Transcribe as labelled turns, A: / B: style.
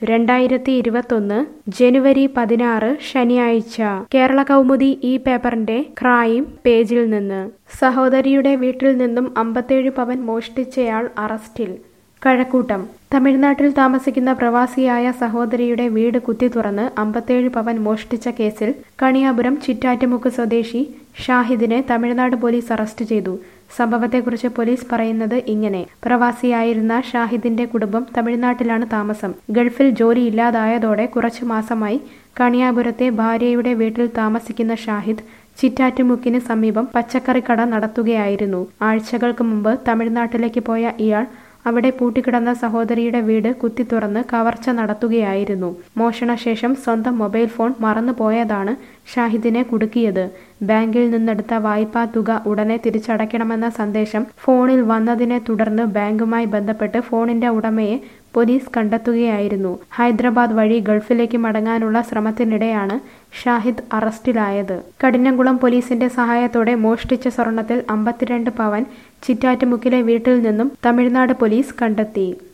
A: രണ്ടായിരത്തി ഇരുപത്തൊന്ന് ജനുവരി പതിനാറ് ശനിയാഴ്ച കേരള കൗമുദി ഈ പേപ്പറിന്റെ ക്രൈം പേജിൽ നിന്ന് സഹോദരിയുടെ വീട്ടിൽ നിന്നും അമ്പത്തേഴ് പവൻ മോഷ്ടിച്ചയാൾ അറസ്റ്റിൽ കഴക്കൂട്ടം തമിഴ്നാട്ടിൽ താമസിക്കുന്ന പ്രവാസിയായ സഹോദരിയുടെ വീട് കുത്തി തുറന്ന് അമ്പത്തേഴ് പവൻ മോഷ്ടിച്ച കേസിൽ കണിയാപുരം ചിറ്റാറ്റുമുക്ക് സ്വദേശി ഷാഹിദിനെ തമിഴ്നാട് പോലീസ് അറസ്റ്റ് ചെയ്തു സംഭവത്തെക്കുറിച്ച് പോലീസ് പറയുന്നത് ഇങ്ങനെ പ്രവാസിയായിരുന്ന ഷാഹിദിന്റെ കുടുംബം തമിഴ്നാട്ടിലാണ് താമസം ഗൾഫിൽ ജോലിയില്ലാതായതോടെ കുറച്ചു മാസമായി കണിയാപുരത്തെ ഭാര്യയുടെ വീട്ടിൽ താമസിക്കുന്ന ഷാഹിദ് ചിറ്റാറ്റുമുക്കിന് സമീപം പച്ചക്കറിക്കട നടത്തുകയായിരുന്നു ആഴ്ചകൾക്ക് മുമ്പ് തമിഴ്നാട്ടിലേക്ക് പോയ ഇയാൾ അവിടെ പൂട്ടിക്കിടന്ന സഹോദരിയുടെ വീട് കുത്തി തുറന്ന് കവർച്ച നടത്തുകയായിരുന്നു മോഷണശേഷം സ്വന്തം മൊബൈൽ ഫോൺ മറന്നുപോയതാണ് ഷാഹിദിനെ കുടുക്കിയത് ബാങ്കിൽ നിന്നെടുത്ത വായ്പാ തുക ഉടനെ തിരിച്ചടയ്ക്കണമെന്ന സന്ദേശം ഫോണിൽ വന്നതിനെ തുടർന്ന് ബാങ്കുമായി ബന്ധപ്പെട്ട് ഫോണിന്റെ ഉടമയെ പോലീസ് കണ്ടെത്തുകയായിരുന്നു ഹൈദരാബാദ് വഴി ഗൾഫിലേക്ക് മടങ്ങാനുള്ള ശ്രമത്തിനിടെയാണ് ഷാഹിദ് അറസ്റ്റിലായത് കഠിനംകുളം പോലീസിന്റെ സഹായത്തോടെ മോഷ്ടിച്ച സ്വർണത്തിൽ അമ്പത്തിരണ്ട് പവൻ ചിറ്റാറ്റുമുക്കിലെ വീട്ടിൽ നിന്നും തമിഴ്നാട് പോലീസ് കണ്ടെത്തി